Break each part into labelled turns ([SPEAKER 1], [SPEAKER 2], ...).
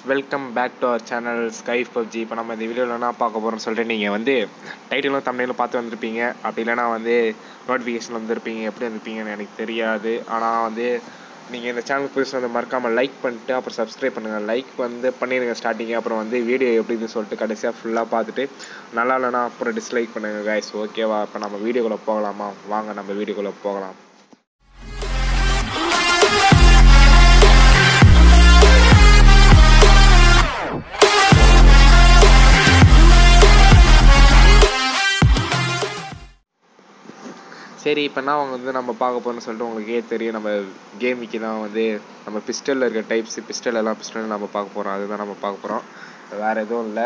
[SPEAKER 1] Welcome back to our channel sky PUBG இப்போ நம்ம இந்த வீடியோவில் என்ன பார்க்க போகிறோம்னு சொல்லிட்டு நீங்கள் வந்து டைட்டிலும் தமிழிலும் பார்த்து வந்திருப்பீங்க அப்படி இல்லைனா வந்து நோட்டிஃபிகேஷன் வந்திருப்பீங்க எப்படி வந்திருப்பீங்கன்னு எனக்கு தெரியாது ஆனால் வந்து நீங்கள் இந்த சேனல் புதுசு வந்து மறக்காமல் லைக் பண்ணிட்டு அப்புறம் சப்ஸ்கிரைப் பண்ணுங்கள் லைக் வந்து பண்ணிடுங்க ஸ்டார்டிங் அப்புறம் வந்து வீடியோ எப்படின்னு சொல்லிட்டு கடைசியாக ஃபுல்லாக பார்த்துட்டு நல்லா இல்லைனா அப்புறம் டிஸ்லைக் பண்ணுங்கள் கைஸ் ஓகேவா இப்போ நம்ம வீடியோக்குள்ளே போகலாமா வாங்க நம்ம வீடியோக்குள்ளே போகலாம் சரி இப்போ நான் வந்து நம்ம பார்க்க போகிறோம்னு சொல்லிட்டு உங்களுக்கே தெரியும் நம்ம கேமிக்கு தான் வந்து நம்ம பிஸ்டலில் இருக்க டைப்ஸ் பிஸ்டல் எல்லாம் பிஸ்டல் நம்ம பார்க்க போகிறோம் அதுதான் நம்ம பார்க்க போகிறோம் வேறு எதுவும் இல்லை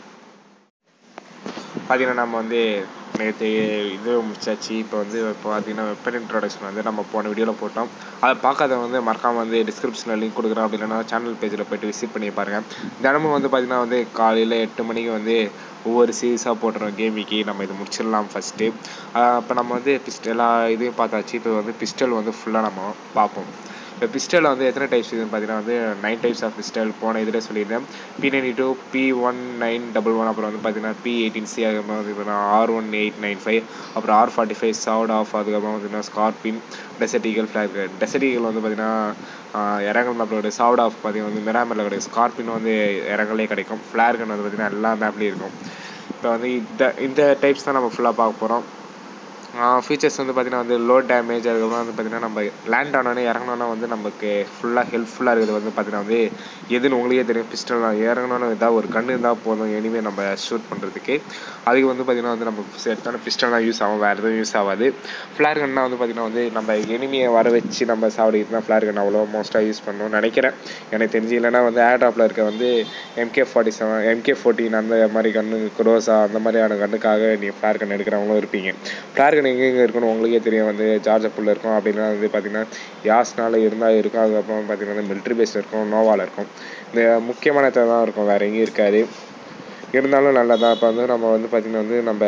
[SPEAKER 1] பார்த்தீங்கன்னா நம்ம வந்து நேற்று இது முடிச்சாச்சு இப்போ வந்து இப்போ பார்த்தீங்கன்னா வெப்பன் இன்ட்ரோடக்ஷன் வந்து நம்ம போன வீடியோவில் போட்டோம் அதை பார்க்காதவங்க வந்து மறக்காமல் வந்து டிஸ்கிரிப்ஷனில் லிங்க் கொடுக்குறோம் அப்படி இல்லைனா சேனல் பேஜில் போய்ட்டு விசிட் பண்ணி பாருங்கள் தினமும் வந்து பார்த்தீங்கன்னா வந்து காலையில் எட்டு மணிக்கு வந்து ஒவ்வொரு சீரீஸாக போட்டுறோம் கேமிக்கு நம்ம இது முடிச்சிடலாம் ஃபஸ்ட்டு இப்போ நம்ம வந்து பிஸ்டல் எல்லா இதையும் பார்த்தாச்சு இப்போ வந்து பிஸ்டல் வந்து ஃபுல்லாக நம்ம பார்ப்போம் இப்போ பிஸ்டலில் வந்து எத்தனை டைப்ஸ் இதுன்னு பார்த்தீங்கன்னா வந்து நைன் டைப்ஸ் ஆஃப் பிஸ்டல் போன இதில் சொல்லியிருந்தேன் P ninety two P one nine double one அப்புறம் வந்து பார்த்தீங்கன்னா பி எயிட்டீன் சி அதுக்கப்புறம் வந்து பார்த்தீங்கன்னா R one eight nine five அப்புறம் R forty five sawed off அதுக்கப்புறம் பார்த்தீங்கன்னா Skorpion desert eagle flag desert eagle வந்து பார்த்தீங்கன்னா இறங்கல் மேப்பில் கிடையாது சவுட் ஆஃப் பார்த்தீங்கன்னா வந்து மிராமரில் கிடையாது ஸ்கார்பின் வந்து இறங்கலே கிடைக்கும் ஃப்ளார்கன் வந்து பார்த்தீங்கன்னா எல்லா மேப்லேயும் இருக்கும் இப்போ வந்து இந்த இந்த டைப்ஸ் தான் நம்ம ஃபுல்லாக பார்க்க போகிறோம் ஃபீச்சர்ஸ் வந்து பார்த்திங்கன்னா வந்து லோ டேமேஜ் அதுக்கப்புறம் வந்து பார்த்திங்கன்னா நம்ம லேண்ட் ஆனோடனே இறங்கினோன்னா வந்து நமக்கு ஃபுல்லாக ஹெல்ப்ஃபுல்லாக இருக்குது வந்து பார்த்திங்கன்னா வந்து எதுன்னு உங்களுக்கே தெரியும் பிஸ்டல் தான் இறங்கினோன்னு ஏதாவது ஒரு கன்று இருந்தால் போதும் எனிமே நம்ம ஷூட் பண்ணுறதுக்கு அதுக்கு வந்து பார்த்திங்கன்னா வந்து நமக்கு செட்டான பிஸ்டல் தான் யூஸ் ஆகும் வேறு எதுவும் யூஸ் ஆகாது ஃப்ளார் கன்னா வந்து பார்த்திங்கன்னா வந்து நம்ம எனிமியை வர வச்சு நம்ம சாவடிக்கு தான் ஃப்ளார் கன் அவ்வளோ மோஸ்ட்டாக யூஸ் பண்ணணும்னு நினைக்கிறேன் எனக்கு தெரிஞ்சு இல்லைனா வந்து ஏர்டாப்பில் இருக்க வந்து MK forty seven MK fourteen அந்த மாதிரி கன்று குரோசா அந்த மாதிரியான கண்ணுக்காக நீங்கள் ஃப்ளார் கன் எடுக்கிறவங்களும் இருப்பீங்க ஃப்ளார் கன் எங்கே எங்கே இருக்கணும் உங்களுக்கே தெரியும் வந்து ஜார்ஜப்புள்ள இருக்கும் அப்படின்னா வந்து பார்த்திங்கன்னா யாஸ்னால இருந்தால் இருக்கும் அதுக்கப்புறம் பார்த்திங்கன்னா வந்து மிலிட்ரி பேஸில் இருக்கும் நோவாவில் இருக்கும் இந்த முக்கியமான இடத்துல தான் இருக்கும் வேறு எங்கேயும் இருக்காது இருந்தாலும் நல்லா தான் இப்போ வந்து நம்ம வந்து பார்த்திங்கன்னா வந்து நம்ம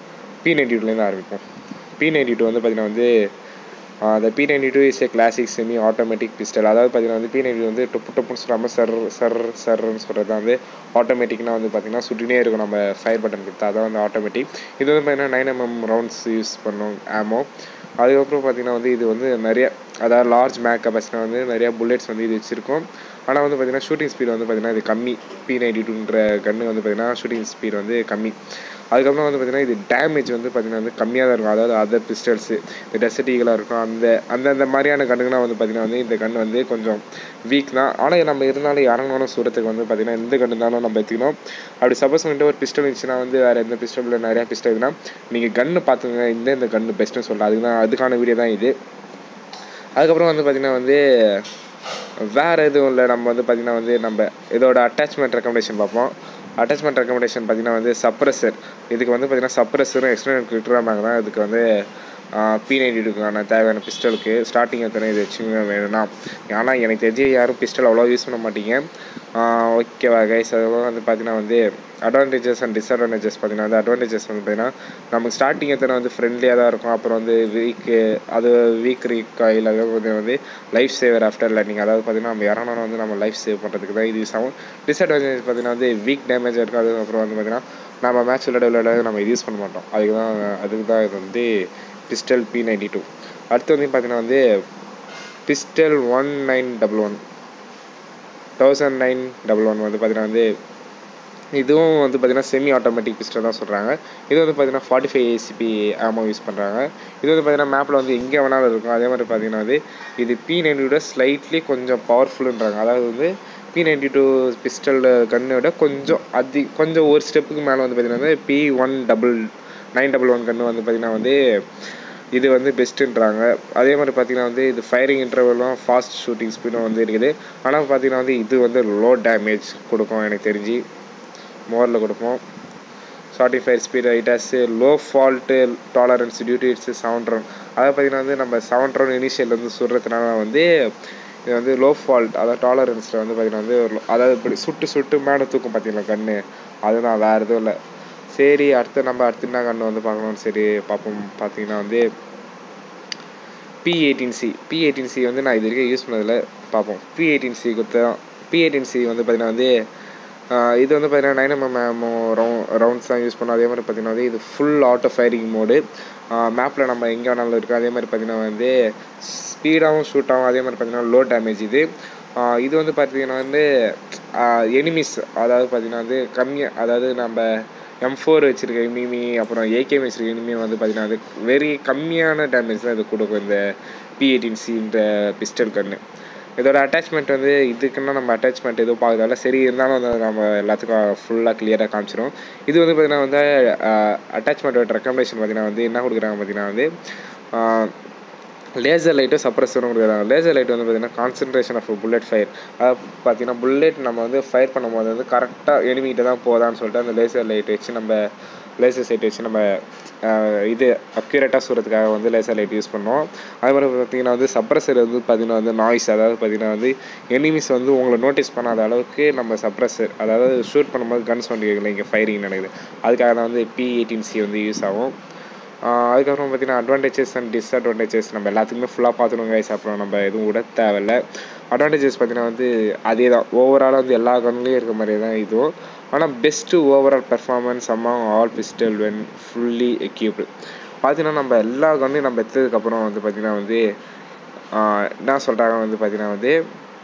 [SPEAKER 1] பி நைன்டி டூலேருந்து ஆரம்பிப்போம் பி நைன்டி டூ வந்து பார்த்திங்கன்னா வந்து அந்த P ninety two is a classic semi automatic pistol அதாவது பார்த்தீங்கன்னா வந்து பி நைன்டி வந்து டொப்பு டொப்புன்னு சொல்லாமல் சர் சர் சர்ன்னு சொல்கிறது தான் வந்து ஆட்டோமேட்டிக்னா வந்து பார்த்திங்கன்னா சுட்டினே இருக்கும் நம்ம ஃபயர் பட்டன் கொடுத்தா அதான் வந்து ஆட்டோமேட்டிக் இது வந்து பார்த்திங்கன்னா நைன் எம்எம் ரவுண்ட்ஸ் யூஸ் பண்ணும் ஆமோ அதுக்கப்புறம் பார்த்திங்கன்னா வந்து இது வந்து நிறைய அதாவது லார்ஜ் மேக் கெப்பாசிட்டி வந்து நிறைய புல்லெட்ஸ் வந்து இது வச்சுருக்கும் ஆனால் வந்து பார்த்திங்கன்னா ஷூட்டிங் ஸ்பீட் வந்து பார்த்திங்கன்னா இது கம்மி பி நைன்டி டூன்ற கன்று வந்து பார்த்திங்கன்னா ஷூட்டிங் ஸ்பீட் வந்து கம்மி அதுக்கப்புறம் வந்து பார்த்திங்கன்னா இது டேமேஜ் வந்து பார்த்திங்கன்னா வந்து கம்மியாக தான் இருக்கும் அதாவது அதர் பிஸ்டல்ஸு இந்த டெசர்ட் ஈகலாக இருக்கும் அந்த அந்த அந்த மாதிரியான கண்ணுங்களாம் வந்து பார்த்திங்கன்னா வந்து இந்த கன்று வந்து கொஞ்சம் வீக் தான் ஆனால் நம்ம இருந்தாலும் இறங்கணும் சூரத்துக்கு வந்து பார்த்திங்கன்னா எந்த கன்று இருந்தாலும் நம்ம எடுத்துக்கணும் அப்படி சப்போஸ் வந்துட்டு ஒரு பிஸ்டல் இருந்துச்சுன்னா வந்து வேறு எந்த பிஸ்டலில் நிறையா பிஸ்டல் இருக்குன்னா நீங்கள் கன்று பார்த்துங்க இந்த இந்த கன்று பெஸ்ட்டுன்னு சொல்லலாம் அதுக்கு தான் அதுக்கான வீடியோ தான் இது அதுக்கப்புறம் வந்து பார்த்திங்கன்னா வந்து வேறு எதுவும் இல்லை நம்ம வந்து பார்த்திங்கன்னா வந்து நம்ம இதோட அட்டாச்மெண்ட் ரெக்கமெண்டேஷன் பார்ப்போம் அட்டாச்மெண்ட் ரெக்கமெண்டேஷன் பார்த்திங்கன்னா வந்து சப்ரஸர் இதுக்கு வந்து பார்த்திங்கன்னா சப்ரஸரும் எக்ஸ்டர்னல் கிரிட்டராக தான் இதுக்கு வந்து பி நைன்டி டூக்கான தேவையான பிஸ்டலுக்கு ஸ்டார்டிங் எத்தனை இது வச்சுங்க வேணும்னா ஆனால் எனக்கு தெரிஞ்சு யாரும் பிஸ்டல் அவ்வளோ யூஸ் பண்ண மாட்டீங்க ஓகேவா கைஸ் அதுக்கப்புறம் வந்து பார்த்தீங்கன்னா வந்து அட்வான்டேஜஸ் அண்ட் டிஸ்அட்வான்டேஜஸ் பார்த்தீங்கன்னா வந்து அட்வான்டேஜஸ் வந்து பார்த்தீங்கன்னா நமக்கு ஸ்டார்டிங் எத்தனை வந்து ஃப்ரெண்ட்லியாக தான் இருக்கும் அப்புறம் வந்து வீக்கு அது வீக் ரீகாயில் அதாவது வந்து லைஃப் சேவர் ஆஃப்டர் லேர்னிங் அதாவது பார்த்தீங்கன்னா நம்ம இறங்கணும் வந்து நம்ம லைஃப் சேவ் பண்ணுறதுக்கு தான் இது யூஸ் ஆகும் டிஸ்அட்வான்டேஜ் பார்த்தீங்கன்னா வந்து வீக் டேமேஜ் இருக்கும் அதுக்கப்புறம் வந்து பார்த்தீங்கன்னா நம்ம மேட்ச் விளையாட விளையாட நம்ம இது யூஸ் பண்ண மாட்டோம் அதுக்கு தான் அதுக்கு தான் இது வந்து பிஸ்டல் பி நைன்டி டூ அடுத்து வந்து பார்த்தீங்கன்னா வந்து pistol one nine double one thousand nine double one வந்து பார்த்தீங்கன்னா வந்து இதுவும் வந்து பார்த்தீங்கன்னா செமி ஆட்டோமேட்டிக் பிஸ்டல் தான் சொல்கிறாங்க இது வந்து பார்த்தீங்கன்னா forty five ACP ammo use பண்ணுறாங்க இது வந்து பார்த்தீங்கன்னா மேப்பில் வந்து எங்கே வேணாலும் இருக்கும் அதே மாதிரி பார்த்தீங்கன்னா வந்து இது பி நைன்டியோட ஸ்லைட்லி கொஞ்சம் பவர்ஃபுல்ன்றாங்க அதாவது வந்து பி நைன்டி டூ பிஸ்டல் கன்னை விட கொஞ்சம் அதி கொஞ்சம் ஒரு ஸ்டெப்புக்கு மேலே வந்து பார்த்தீங்கன்னா வந்து P one double nine double one gun வந்து பார்த்திங்கன்னா வந்து இது வந்து பெஸ்ட்டுன்றாங்க அதே மாதிரி பார்த்திங்கன்னா வந்து இது ஃபயரிங் இன்டர்வலும் ஃபாஸ்ட் ஷூட்டிங் ஸ்பீடும் வந்து இருக்குது ஆனால் பார்த்திங்கன்னா வந்து இது வந்து லோ டேமேஜ் கொடுக்கும் எனக்கு தெரிஞ்சு மோரில் கொடுப்போம் forty five speed it has low fault tolerance duty it's sound round அதை பார்த்திங்கன்னா வந்து நம்ம சவுண்ட் ரவுண்ட் இனிஷியல்லேருந்து சுடுறதுனால வந்து இது வந்து லோ ஃபால்ட் அதாவது டாலரன்ஸில் வந்து பார்த்திங்கன்னா வந்து அதாவது இப்படி சுட்டு சுட்டு மேலே தூக்கும் பார்த்தீங்களா கன்று அதுதான் வேறு எதுவும் இல்லை சரி அடுத்து நம்ம அடுத்து என்ன கன்று வந்து பார்க்கணும்னு சரி பார்ப்போம் பார்த்தீங்கன்னா வந்து P eighteen C P eighteen C வந்து நான் இது வரைக்கும் யூஸ் பண்ணதில் பார்ப்போம் பி எயிட்டீன் சி கொடுத்த பி எயிட்டின் சி வந்து பார்த்தீங்கன்னா வந்து ஆஹ் இது வந்து பார்த்தீங்கன்னா நைன் எம்எம் ரவுண்ட்ஸ் தான் யூஸ் பண்ணோம் அதே மாதிரி பார்த்தீங்கன்னா வந்து இது ஃபுல் ஆட்டோ ஃபயரிங் மோடு மேப்பில் நம்ம எங்கே வேணாலும் இருக்கும் அதே மாதிரி பார்த்தீங்கன்னா வந்து ஸ்பீடாகவும் ஷூட் ஆகும் அதே மாதிரி பார்த்தீங்கன்னா லோ டேமேஜ் இது ஆஹ் இது வந்து பார்த்தீங்கன்னா வந்து எனிமிஸ் அதாவது பார்த்தீங்கன்னா வந்து கம்மியாக அதாவது நம்ம எம் ஃபோர் வச்சிருக்க எனிமி அப்புறம் ஏகேஎம் வச்சிருக்க எனிமி வந்து பார்த்தீங்கன்னா அது வெரி கம்மியான டேமேஜ் தான் இது கொடுக்கும் இந்த பி எயிட்டின் சின்ற பிஸ்டல் கன்று இதோட அட்டாச்மெண்ட் வந்து இதுக்குன்னா நம்ம அட்டாச்மெண்ட் எதுவும் பார்க்கறதால சரி இருந்தாலும் வந்து அது நம்ம எல்லாத்துக்கும் ஃபுல்லாக கிளியராக காமிச்சிரும் இது வந்து பார்த்தீங்கன்னா வந்து அட்டாச்மெண்ட்டோட ரெக்கமெண்டேஷன் பார்த்தீங்கன்னா வந்து என்ன கொடுக்குறாங்க பார்த்தீங்கன்னா வந்து லேசர் லைட்டும் சப்ரஸரும் கொடுக்குறாங்க லேசர் லைட் வந்து பார்த்தீங்கன்னா கான்சன்ட்ரேஷன் ஆஃப் புல்லட் ஃபயர் அதாவது பார்த்தீங்கன்னா புல்லட் நம்ம வந்து ஃபயர் பண்ணும்போது வந்து கரெக்டாக எனிமிகிட்ட தான் போதான்னு சொல்லிட்டு அந்த லேசர் லைட் வச்சு நம்ம லேசர் சைட் வச்சு நம்ம ஆஹ் இது அக்யூரேட்டாக சொல்கிறதுக்காக வந்து லேசர் லைட் யூஸ் பண்ணோம் அதே மாதிரி பார்த்தீங்கன்னா வந்து சப்ரஸர் வந்து பார்த்தீங்கன்னா வந்து நாய்ஸ் அதாவது பார்த்தீங்கன்னா வந்து எனிமிஸ் வந்து உங்களை நோட்டீஸ் பண்ணாத அளவுக்கு நம்ம சப்ரஸர் அதாவது ஷூட் பண்ணும்போது கன் சவுண்ட் கேட்கல இங்கே ஃபயரிங் நடக்குது அதுக்காக தான் வந்து பி எயிட்டீன் சி வந்து யூஸ் ஆகும் ஆஹ் அதுக்கப்புறம் பார்த்தீங்கன்னா அட்வான்டேஜஸ் அண்ட் டிஸ்அட்வான்டேஜஸ் நம்ம எல்லாத்துக்குமே ஃபுல்லாக பார்த்துருவோம் கைஸ் அப்புறம் நம்ம எதுவும் விட தேவையில்ல அட்வான்டேஜஸ் பார்த்தீங்கன்னா வந்து அதே தான் ஓவராலாக வந்து எல்லா கன்லேயும் இருக்க மாதிரியே தான் இதுவும் ஆனால் best overall performance among all pistol when fully equipped பார்த்தீங்கன்னா நம்ம எல்லா கன்னையும் நம்ம எடுத்ததுக்கப்புறம் வந்து பார்த்தீங்கன்னா வந்து ஆஹ் என்ன சொல்கிறாங்க வந்து பார்த்தீங்கன்னா வந்து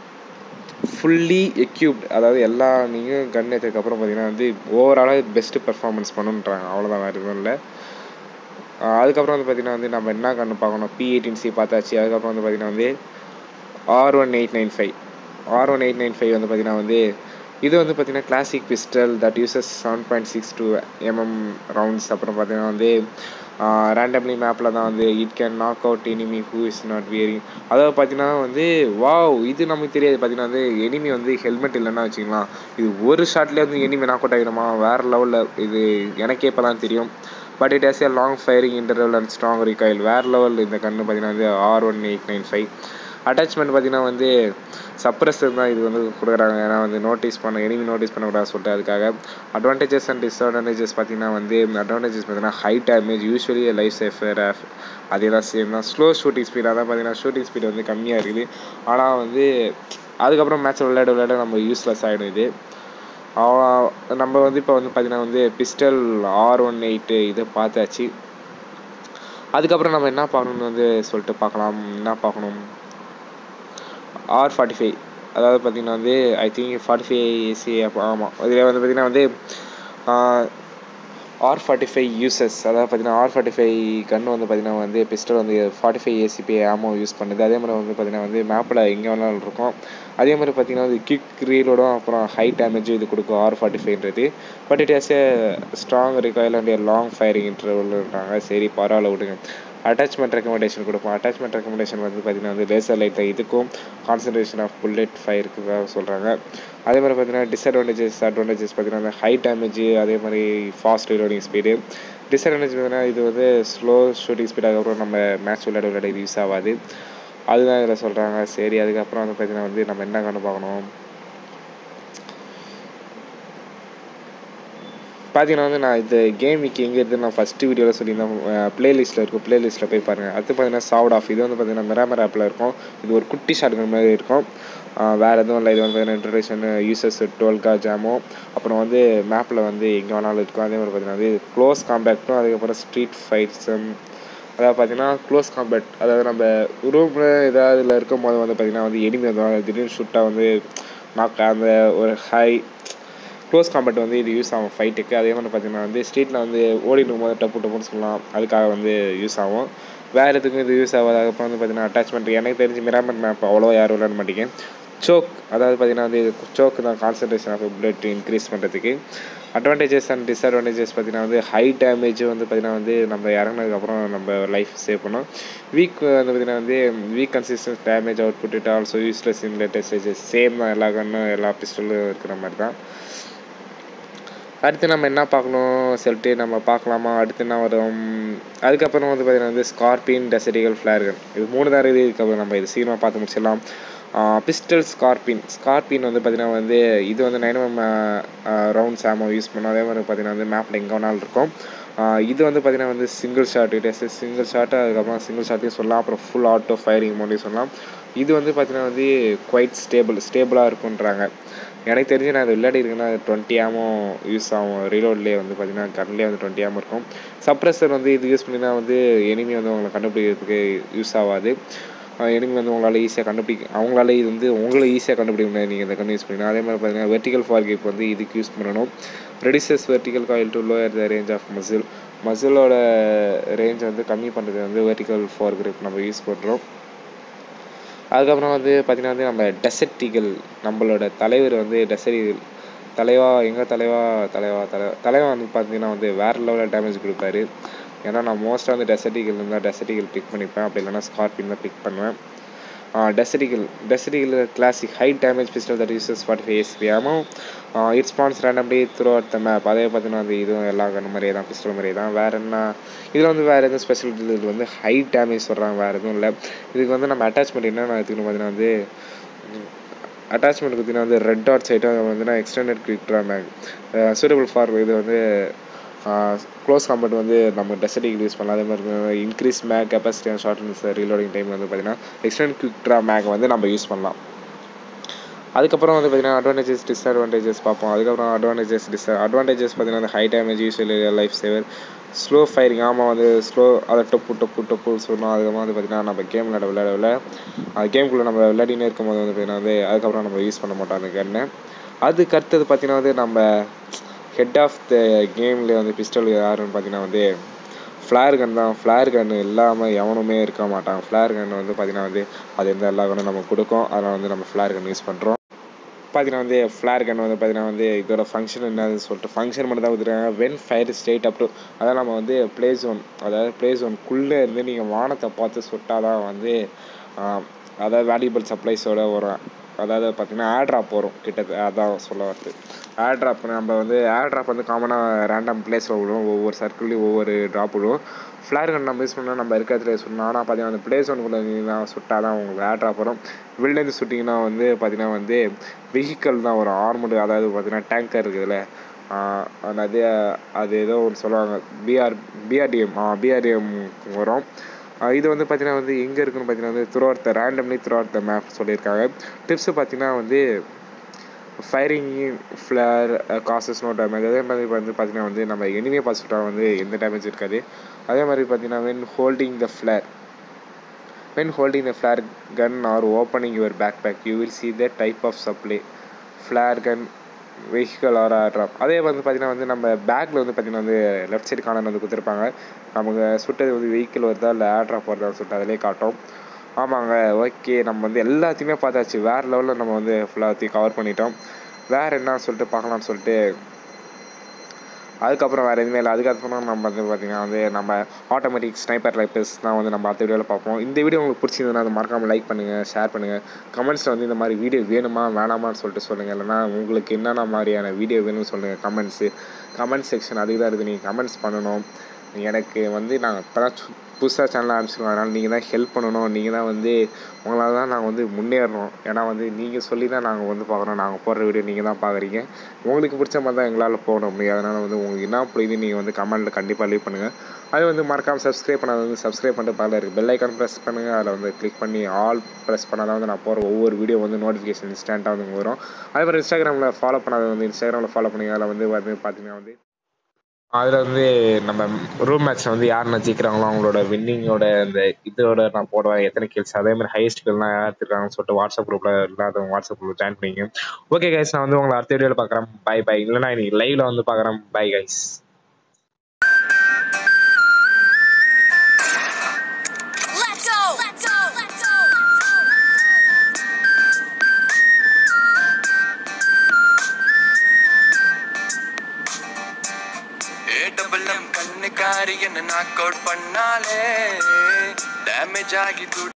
[SPEAKER 1] ஃபுல்லி எக்யூப்ட் அதாவது எல்லா நீங்கள் கன் எடுத்ததுக்கப்புறம் பார்த்தீங்கன்னா வந்து ஓவராலாக பெஸ்ட்டு பெர்ஃபார்மன்ஸ் பண்ணுன்றாங்க அவ்வளோதான் வேறு எதுவும் இல்லை ஆஹ் அதுக்கப்புறம் வந்து பார்த்தீங்கன்னா வந்து நம்ம என்ன கன்று பார்க்கணும் பி எயிட்டின் சி பார்த்தாச்சு அதுக்கப்புறம் வந்து பார்த்தீங்கன்னா வந்து R one eight nine five R one eight nine five வந்து பார்த்தீங்கன்னா வந்து இது வந்து பார்த்தீங்கன்னா classic pistol that uses seven point six two MM rounds அப்புறம் பார்த்தீங்கன்னா வந்து ரேண்டம்லி மேப்பில் தான் வந்து it can knock out enemy who is not wearing அதாவது பார்த்தீங்கன்னா வந்து வாவ் இது நமக்கு தெரியாது பார்த்தீங்கன்னா வந்து எனிமி வந்து ஹெல்மெட் இல்லைன்னா வச்சுக்கலாம் இது ஒரு ஷாட்லேயே வந்து எனிமி நாக் அவுட் ஆகிடுமா வேறு லெவலில் இது எனக்கே இப்போ தான் தெரியும் but it has a long firing interval and strong recoil வேறு லெவல் இந்த கன்று பார்த்தீங்கன்னா வந்து R one eight nine five attachment பார்த்தீங்கன்னா வந்து சப்ரஸர் தான் இது வந்து கொடுக்குறாங்க ஏன்னா வந்து நோட்டீஸ் பண்ண எனிமி நோட்டீஸ் பண்ணக்கூடாது சொல்லிட்டு அதுக்காக அட்வான்டேஜஸ் அண்ட் டிஸ்அட்வான்டேஜஸ் பார்த்தீங்கன்னா வந்து அட்வான்டேஜஸ் பார்த்தீங்கன்னா high damage usually life safer அதே தான் சேம் தான் ஸ்லோ ஷூட்டிங் ஸ்பீட் அதான் பார்த்தீங்கன்னா ஷூட்டிங் ஸ்பீட் வந்து கம்மியாக இருக்குது ஆனால் வந்து அதுக்கப்புறம் மேட்ச் விளையாட விளையாட நம்ம யூஸ்லெஸ் ஆகிடும் இது அவ- நம்ம வந்து இப்போ வந்து பார்த்தீங்கன்னா வந்து பிஸ்டல் ஆர் ஒன் எயிட்டு இதை பார்த்தாச்சு அதுக்கப்புறம் நம்ம என்ன பார்க்கணும்னு வந்து சொல்லிட்டு பார்க்கலாம் என்ன பார்க்கணும் ஆர் ஃபார்ட்டி ஃபைவ் அதாவது பார்த்தீங்கன்னா வந்து I think forty five AC ammo இதில் வந்து பார்த்தீங்கன்னா வந்து ஆர் ஃபார்ட்டி ஃபைவ் யூசஸ் அதாவது பார்த்தீங்கன்னா ஆர் ஃபார்ட்டி ஃபைவ் கன்று வந்து பார்த்தீங்கன்னா வந்து பிஸ்டல் வந்து forty five ACP ammo use பண்ணுது அதே மாதிரி வந்து பார்த்தீங்கன்னா வந்து மேப்பில் எங்கே வேணாலும் இருக்கும் அதே மாதிரி பார்த்தீங்கன்னா வந்து கிக் ரீலோடும் அப்புறம் ஹை டேமேஜும் இது கொடுக்கும் ஆர் ஃபார்ட்டி ஃபைவ்ன்றது but it has a strong recoil and long firing இன்டர்வல்ன்றாங்க சரி பரவாயில்ல விடுங்க அட்டாச்மெண்ட் ரெக்கமெண்டேஷன் கொடுப்போம் அட்டாச்மெண்ட் ரெக்கமெண்டேஷன் வந்து பார்த்தீங்கன்னா வந்து லேசர் லைட் இதுக்கும் கான்சன்ட்ரேஷன் ஆஃப் புல்லட் ஃபயருக்கு சொல்கிறாங்க அதே மாதிரி பார்த்தீங்கன்னா டிஸ்அட்வான்டேஜஸ் அட்வான்டேஜஸ் பார்த்தீங்கன்னா ஹை டேமேஜ் அதே மாதிரி ஃபாஸ்ட் ரீலோடிங் ஸ்பீடு டிஸ்அட்வான்டேஜ் பார்த்தீங்கன்னா இது வந்து ஸ்லோ ஷூட்டிங் ஸ்பீட் அதுக்கப்புறம் நம்ம மேட்ச் விளையாட விளையாட இது யூஸ் ஆகாது அதுதான் இதில் சொல்கிறாங்க சரி அதுக்கப்புறம் வந்து பார்த்தீங்கன்னா வந்து நம்ம என்ன கண்டு பார்க்கணும் பார்த்தீங்கன்னா வந்து நான் இந்த கேம் விக்கி எங்கே இருக்குது நான் ஃபஸ்ட்டு வீடியோவில் சொல்லியிருந்தேன் ப்ளேலிஸ்ட்டில் இருக்கும் ப்ளேலிஸ்ட்டில் போய் பாருங்கள் அடுத்து பார்த்தீங்கன்னா சாவுட் ஆஃப் இது வந்து பார்த்தீங்கன்னா மிராமர் ஆப்பில் இருக்கும் இது ஒரு குட்டி ஷாட்கன் மாதிரி இருக்கும் வேறு எதுவும் இல்லை இது வந்து பார்த்தீங்கன்னா இன்ட்ரடக்ஷன் யூசஸ் டுவெல்கா ஜாமோ அப்புறம் வந்து மேப்பில் வந்து எங்கே வேணாலும் இருக்கும் அதே மாதிரி பார்த்தீங்கன்னா வந்து க்ளோஸ் காம்பேக்டும் அதுக்கப்புறம் ஸ்ட்ரீட் ஃபைட்ஸும் அதாவது பார்த்தீங்கன்னா க்ளோஸ் காம்பேக்ட் அதாவது நம்ம ரூமில் ஏதாவது இதில் இருக்கும் போது வந்து பார்த்தீங்கன்னா வந்து எனிமி வந்து திடீர்னு ஷூட்டாக வந்து நாக் அந்த ஒரு ஹை க்ளோஸ் காம்பேட் வந்து இது யூஸ் ஆகும் ஃபைட்டுக்கு அதே மாதிரி பார்த்தீங்கன்னா வந்து ஸ்ட்ரீட்டில் வந்து ஓடிட்டு போது டப்பு டப்புன்னு சொல்லலாம் அதுக்காக வந்து யூஸ் ஆகும் வேறு எதுக்கும் இது யூஸ் ஆகாது அதுக்கப்புறம் வந்து பார்த்தீங்கன்னா அட்டாச்மெண்ட் எனக்கு தெரிஞ்சு மிராமர் மேப் அவ்வளோ யாரும் விளையாட மாட்டேங்க சோக் அதாவது பார்த்தீங்கன்னா வந்து இது சோக் தான் கான்சன்ட்ரேஷன் ஆஃப் பிளட் இன்க்ரீஸ் பண்ணுறதுக்கு அட்வான்டேஜஸ் அண்ட் டிஸ்அட்வான்டேஜஸ் பார்த்தீங்கன்னா வந்து ஹை டேமேஜ் வந்து பார்த்தீங்கன்னா வந்து நம்ம இறங்குனதுக்கப்புறம் நம்ம லைஃப் சேவ் பண்ணோம் வீக் வந்து பார்த்தீங்கன்னா வந்து weak consistency damage output it also useless in latest stages same தான் எல்லா கன்னும் எல்லா பிஸ்டலும் இருக்கிற மாதிரி தான் அடுத்து நம்ம என்ன பார்க்கணும் சொல்லிட்டு நம்ம பார்க்கலாமா அடுத்து என்ன வரும் அதுக்கப்புறம் வந்து பார்த்தீங்கன்னா வந்து ஸ்கார்பியன் டெசடிகல் ஃப்ளேர்கள் இது மூணு தான் இருக்குது இதுக்கப்புறம் நம்ம இது சீக்கிரமாக பார்த்து முடிச்சிடலாம் பிஸ்டல் ஸ்கார்பின் ஸ்கார்பின் வந்து பார்த்தீங்கன்னா வந்து இது வந்து nine M rounds ammo use பண்ணோம் அதே மாதிரி பார்த்தீங்கன்னா வந்து மேப்பில் எங்கே வேணாலும் இருக்கும் ஆஹ் இது வந்து பார்த்தீங்கன்னா வந்து single shot it is single shot அதுக்கப்புறம் சிங்கிள் ஷாட்டையும் சொல்லலாம் அப்புறம் ஃபுல் ஆட்டோ ஃபயரிங் மோட்டையும் சொல்லலாம் இது வந்து பார்த்தீங்கன்னா வந்து குவைட் ஸ்டேபிள் ஸ்டேபிளாக இருக்குன்றாங்க எனக்கு தெரிஞ்சு நான் இது விளையாடி இருக்கேன்னா டுவெண்ட்டி ஆமும் யூஸ் ஆகும் ரீலோட்லேயே வந்து பார்த்தீங்கன்னா கன்லேயே வந்து டுவெண்ட்டி ஆம் இருக்கும் சப்ரஸர் வந்து இது யூஸ் பண்ணினா வந்து எனிமி வந்து உங்களை கண்டுபிடிக்கிறதுக்கு யூஸ் ஆகாது எனிமி வந்து உங்களால் ஈஸியாக கண்டுபிடிக்க அவங்களால இது வந்து உங்களை ஈஸியாக கண்டுபிடிக்க முடியாது நீங்கள் இந்த கன் யூஸ் பண்ணினா அதே மாதிரி பார்த்தீங்கன்னா வெர்டிகல் ஃபார் கிப் வந்து இதுக்கு யூஸ் பண்ணணும் reduces vertical coil to lower the range of muzzle மசிலோட ரேஞ்ச் வந்து கம்மி பண்ணுறது வந்து வெர்டிகல் ஃபார் கிரிப் நம்ம யூஸ் பண்ணுறோம் அதுக்கப்புறம் வந்து பார்த்திங்கன்னா வந்து நம்ம டெசர்டிகள் நம்மளோட தலைவர் வந்து டெசர்டிகள் தலைவா எங்கள் தலைவா தலைவா தலைவா தலைவா வந்து பார்த்தீங்கன்னா வந்து வேறு லெவலில் டேமேஜ் கொடுப்பாரு ஏன்னா நான் மோஸ்ட்டாக வந்து டெசர்டிகள் இருந்தால் டெசர்டிகள் பிக் பண்ணிப்பேன் அப்படி இல்லைனா ஸ்கார்பின் தான் பிக் பண்ணுவேன் desert eagle desert eagle classic high damage pistol that uses forty five ACP ammo it's spawns randomly throughout the map அதே பார்த்தீங்கன்னா வந்து இதுவும் எல்லா கண்ணு மாதிரியே தான் பிஸ்டல் மாதிரியே தான் வேறு என்ன இதில் வந்து வேறு எதுவும் ஸ்பெஷல் இது வந்து ஹை டேமேஜ் சொல்கிறாங்க வேறு எதுவும் இல்லை இதுக்கு வந்து நம்ம அட்டாச்மெண்ட் என்ன எடுத்துக்கணும் பார்த்தீங்கன்னா வந்து அட்டாச்மெண்ட் பார்த்தீங்கன்னா வந்து ரெட் டாட் சைட்டும் வந்து நான் extended quick draw mag suitable for இது வந்து க்ளோஸ் காம்பட் வந்து நம்ம டெசர்டிக்கு யூஸ் பண்ணலாம் அதே மாதிரி increase mag capacity and shortness reloading time வந்து பார்த்தீங்கன்னா எக்ஸ்டெண்ட் குவிக் ட்ரா மேக் வந்து நம்ம யூஸ் பண்ணலாம் அதுக்கப்புறம் வந்து பார்த்தீங்கன்னா அட்வான்டேஜஸ் டிஸ்அட்வான்டேஜஸ் பார்ப்போம் அதுக்கப்புறம் அட்வான்டேஜஸ் டிஸ் அட்வான்டேஜஸ் பார்த்தீங்கன்னா அந்த high damage usually life saver slow firing ஆமாம் வந்து ஸ்லோ அதை டொப்பு டொப்பு டொப்பு சொல்லணும் அதுக்கப்புறம் வந்து பார்த்தீங்கன்னா நம்ம கேம் விளையாட விளையாட விளையாட அந்த கேம்குள்ளே நம்ம விளையாடினே இருக்கும்போது வந்து பார்த்தீங்கன்னா வந்து அதுக்கப்புறம் நம்ம யூஸ் பண்ண மாட்டோம் அந்த கன்னை அதுக்கு அடுத்தது பார்த்தீங்கன்னா வந்து நம்ம ஹெட் ஆஃப் த கேமில் வந்து பிஸ்டல் யாருன்னு பார்த்தீங்கன்னா வந்து ஃப்ளேர் கன் தான் ஃப்ளேர் கன் இல்லாமல் எவனுமே இருக்க மாட்டான் ஃப்ளேர் கன் வந்து பார்த்தீங்கன்னா வந்து அது எந்த எல்லா கன்னும் நம்ம கொடுக்கும் அதனால் வந்து நம்ம ஃப்ளேர் கன் யூஸ் பண்ணுறோம் பார்த்தீங்கன்னா வந்து ஃப்ளேர் கன் வந்து பார்த்தீங்கன்னா வந்து இதோட ஃபங்க்ஷன் என்னன்னு சொல்லிட்டு ஃபங்க்ஷன் மட்டும் தான் கொடுத்துருக்காங்க when fire straight up to அதாவது நம்ம வந்து ப்ளே ஜோன் அதாவது ப்ளே ஜோனுக்குள்ளே இருந்து நீங்கள் வானத்தை பார்த்து சுட்டால் தான் வந்து அதாவது வேல்யூபிள் சப்ளைஸோட வரும் அதாவது பார்த்தீங்கன்னா ஏர்ட்ராப் வரும் கிட்டத்தட்ட அதான் சொல்ல வருது ஏர்ட்ராப் நம்ம வந்து ஏர்ட்ராப் வந்து காமனாக ரேண்டம் பிளேஸில் விழுவோம் ஒவ்வொரு சர்க்கிள்லேயும் ஒவ்வொரு ட்ராப் விழுவோம் ஃப்ளேர் கன் நம்ம யூஸ் பண்ணால் நம்ம இருக்கிறதுல சொன்னோம் ஆனால் பார்த்தீங்கன்னா அந்த பிளேஸ் ஒன்றுக்குள்ளே நீங்கள் சுட்டால் தான் உங்களுக்கு ஏர்ட்ராப் வரும் வெளிலேருந்து சுட்டிங்கன்னா வந்து பார்த்தீங்கன்னா வந்து வெஹிக்கல் தான் வரும் ஆர்மடு அதாவது பார்த்தீங்கன்னா டேங்கர் இருக்குதுல்ல அது அது ஏதோ ஒன்று சொல்லுவாங்க பிஆர் பிஆர்டிஎம் பிஆர்டிஎம் வரும் இது வந்து பார்த்தீங்கன்னா வந்து எங்கே இருக்குன்னு பார்த்தீங்கன்னா வந்து throughout the randomly throughout the map சொல்லியிருக்காங்க டிப்ஸு பார்த்தீங்கன்னா வந்து firing flare causes no damage அதே மாதிரி வந்து பார்த்தீங்கன்னா வந்து நம்ம எனிமே பாசிட்டாக வந்து எந்த டேமேஜ் இருக்காது அதே மாதிரி பார்த்தீங்கன்னா when holding the flare when holding the flare gun or opening your pack pack you will see the type of supply flare gun vehicle or drop அதே வந்து பார்த்தீங்கன்னா வந்து நம்ம பேக்கில் வந்து பார்த்தீங்கன்னா வந்து லெஃப்ட் சைடு கார்னர் வந்து கொடுத்துருப்பாங்க நமக்கு சுட்டது வந்து வெஹிக்கிள் வருதா இல்லை ஏர் ட்ராப் வருதான்னு சொல்லிட்டு அதிலே காட்டும் ஆமாங்க ஓகே நம்ம வந்து எல்லாத்தையுமே பார்த்தாச்சு வேறு லெவலில் நம்ம வந்து ஃபுல்லாத்தையும் கவர் பண்ணிட்டோம் வேறு என்ன சொல்லிட்டு பார்க்கலாம்னு சொல்லிட்டு அதுக்கப்புறம் வேறு எதுவுமே இல்லை அதுக்கப்புறம் நம்ம வந்து பார்த்திங்கன்னா வந்து நம்ம ஆட்டோமேட்டிக் ஸ்னைப்பர் லைப்பர்ஸ் தான் வந்து நம்ம அடுத்த வீடியோவில் பார்ப்போம் இந்த வீடியோ உங்களுக்கு பிடிச்சிருந்ததுன்னா அது மறக்காமல் லைக் பண்ணுங்கள் ஷேர் பண்ணுங்கள் கமெண்ட்ஸில் வந்து இந்த மாதிரி வீடியோ வேணுமா வேணாமான்னு சொல்லிட்டு சொல்லுங்கள் இல்லைனா உங்களுக்கு என்னென்ன மாதிரியான வீடியோ வேணும்னு சொல்லுங்கள் கமெண்ட்ஸு கமெண்ட் செக்ஷன் அதுக்கு தான் இருக்குது நீங்கள் கமெண்ட்ஸ் பண்ணணும் எனக்கு வந்து நாங்கள் இப்போ தான் புதுசாக சேனல் ஆரம்பிச்சிருக்கோம் அதனால் நீங்கள் தான் ஹெல்ப் பண்ணணும் நீங்கள் தான் வந்து உங்களால் தான் நாங்கள் வந்து முன்னேறணும் ஏன்னா வந்து நீங்கள் சொல்லி தான் நாங்கள் வந்து பார்க்குறோம் நாங்கள் போடுற வீடியோ நீங்கள் தான் பார்க்குறீங்க உங்களுக்கு பிடிச்ச மாதிரி தான் எங்களால் போட முடியும் அதனால் வந்து உங்களுக்கு என்ன பிடிக்குது நீங்கள் வந்து கமெண்ட்டில் கண்டிப்பாக லீவ் பண்ணுங்கள் அது வந்து மறக்காமல் சப்ஸ்கிரைப் பண்ணாத வந்து சப்ஸ்கிரைப் பண்ணிட்டு பக்கத்தில் இருக்குது பெல் ஐக்கான் ப்ரெஸ் பண்ணுங்கள் அதில் வந்து கிளிக் பண்ணி ஆல் ப்ரெஸ் பண்ணால் தான் வந்து நான் போகிற ஒவ்வொரு வீடியோ வந்து நோட்டிஃபிகேஷன் இன்ஸ்டண்ட்டாக வந்து வரும் அதே மாதிரி இன்ஸ்டாகிராமில் ஃபாலோ பண்ணாத வந்து இன்ஸ்டாகிராமில் ஃபாலோ பண்ணுங்க அதில் வந்து வந்து பார்த்தீங்கன்னா வந்து அதில் வந்து நம்ம ரூம் மேட்ச்சில் வந்து யாருன்னா ஜெயிக்கிறாங்களோ அவங்களோட வின்னிங்கோட அந்த இதோட நான் போடுவேன் எத்தனை கில்ஸ் அதே மாதிரி ஹையஸ்ட் கில்லாம் யார் எடுத்துருக்காங்கன்னு சொல்லிட்டு வாட்ஸ்அப் குரூப்பில் இல்லாதவங்க வாட்ஸ்அப் குரூப் ஜாயின் பண்ணிங்க ஓகே கைஸ் நான் வந்து உங்களை அடுத்த வீடியோவில் பார்க்குறேன் பை பை இல்லைனா இன்னைக்கு லைவ்ல வந்து பார்க்குறேன் bye guys
[SPEAKER 2] Let's go! Let's go! Let's go!
[SPEAKER 3] A double M கண்ணுக்காரி என்ன நாக் அவுட் பண்ணாலே டேமேஜ் ஆகி துடி